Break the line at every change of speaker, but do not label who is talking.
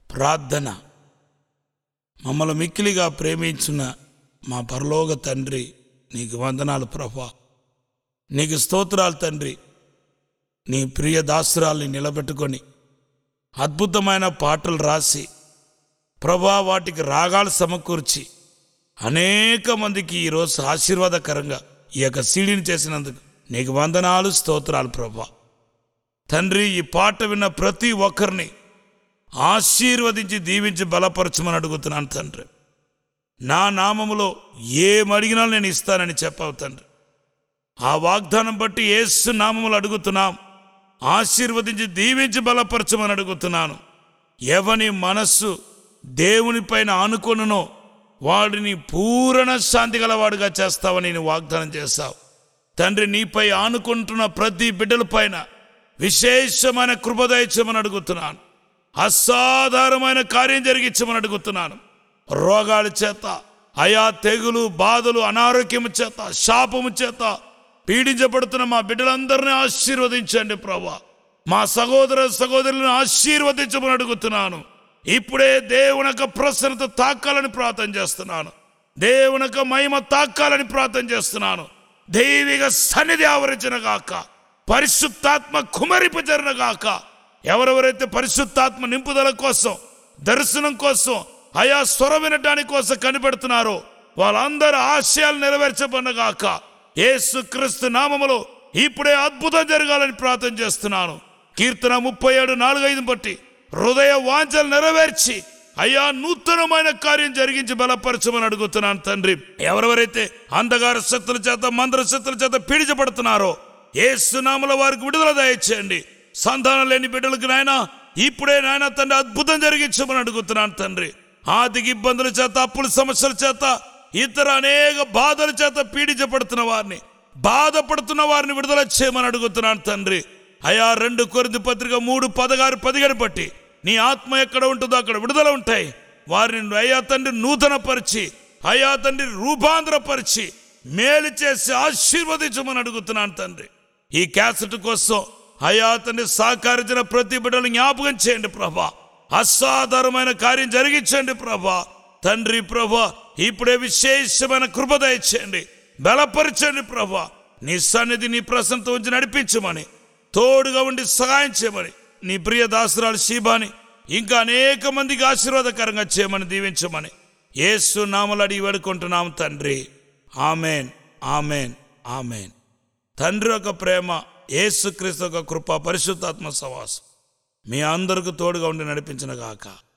ప్రార్థన మమ్మల్ని మిక్కిలిగా ప్రేమించిన మా పరలోక తండ్రి నీకు వందనాలు ప్రభా నీకు స్తోత్రాలు తండ్రి నీ ప్రియ దాసురాల్ని నిలబెట్టుకొని అద్భుతమైన పాటలు రాసి ప్రభా వాటికి రాగాలు సమకూర్చి అనేక మందికి ఈరోజు ఆశీర్వాదకరంగా ఈ యొక్క సీడీని చేసినందుకు నీకు వందనాలు స్తోత్రాలు ప్రభా తండ్రి ఈ పాట విన్న ప్రతి ఒక్కరిని ఆశీర్వదించి దీవించి బలపరచమని అడుగుతున్నాను తండ్రి నా నామములో ఏమడిగినా నేను ఇస్తానని చెప్పావు తండ్రి ఆ వాగ్దానం బట్టి ఏసు నామములు అడుగుతున్నాం ఆశీర్వదించి దీవించి బలపరచమని అడుగుతున్నాను ఎవని మనస్సు దేవునిపైన ఆనుకొనునో వాడిని పూరణ శాంతి గలవాడుగా చేస్తావని నేను వాగ్దానం చేశావు తండ్రి నీపై ఆనుకుంటున్న ప్రతి బిడ్డల పైన విశేషమైన కృపదయచమని అడుగుతున్నాను అసాధారణమైన కార్యం జరిగించమని అడుగుతున్నాను రోగాల చేత అయా తెగులు బాధలు అనారోగ్యము చేత శాపము చేత పీడించబడుతున్న మా బిడ్డలందరినీ ఆశీర్వదించండి ప్రభా మా సహోదర సహోదరులను ఆశీర్వదించమని అడుగుతున్నాను ఇప్పుడే దేవునక ప్రసన్నత తాకాలని ప్రార్థన చేస్తున్నాను దేవునక మహిమ తాకాలని ప్రార్థన చేస్తున్నాను దైవిక సన్నిధి ఆవరించిన గాక పరిశుద్ధాత్మ కుమరిపజరన గాక ఎవరెవరైతే పరిశుద్ధాత్మ నింపుదల కోసం దర్శనం కోసం ఆయా స్వర వినడానికి కోసం కనిపెడుతున్నారో వాళ్ళందరి ఆశయాలు నెరవేర్చబడినగాక యేసుక్రీస్తు నామములో ఇప్పుడే అద్భుతం జరగాలని ప్రార్థన చేస్తున్నాను కీర్తన ముప్పై ఏడు నాలుగైదు బట్టి హృదయ వాంఛలు నెరవేర్చి అయ్యా నూతనమైన కార్యం జరిగించి బలపరచమని అడుగుతున్నాను తండ్రి ఎవరెవరైతే అంధకార శక్తుల చేత మందర శక్తుల చేత పీడించబడుతున్నారో ఏసునామల వారికి విడుదల దయచేయండి సంతానం లేని బిడ్డలకు నాయన ఇప్పుడే నాయన తండ్రి అద్భుతం జరిగించమని అడుగుతున్నాను తండ్రి ఆర్థిక ఇబ్బందుల చేత అప్పుల సమస్యల చేత ఇతర అనేక బాధల చేత పీడించబడుతున్న వారిని బాధపడుతున్న వారిని విడుదల చేయమని అడుగుతున్నాను తండ్రి అయా రెండు కొరింది పత్రిక మూడు పదగారు పదిహేను బట్టి నీ ఆత్మ ఎక్కడ ఉంటుందో అక్కడ విడుదల ఉంటాయి వారిని అయ్యా తండ్రి నూతనపరిచి అయా తండ్రి రూపాంతరపరిచి మేలు చేసి ఆశీర్వదించమని అడుగుతున్నాను తండ్రి ఈ క్యాసెట్ కోసం అయా తండ్రి సహకరించిన ప్రతి బిడ్డలు జ్ఞాపకం చేయండి ప్రభా అసాధారణమైన కార్యం జరిగించండి ప్రభా తండ్రి ప్రభా ఇప్పుడే విశేషమైన కృప దయచేయండి బలపరచండి ప్రభా నీ సన్నిధి నీ ప్రసన్నత ఉంచి నడిపించమని తోడుగా ఉండి సహాయం చేయమని నీ ప్రియ దాసురాలు శీబాని ఇంకా అనేక మందికి ఆశీర్వాదకరంగా చేయమని దీవించమని యేసు నామలు అడిగి వేడుకుంటున్నాం తండ్రి ఆమెన్ ఆమెన్ ఆమెన్ తండ్రి యొక్క ప్రేమ యేసుక్రీస్తు యొక్క కృప పరిశుద్ధాత్మ సవాసం మీ అందరికి తోడుగా ఉండి నడిపించిన గాక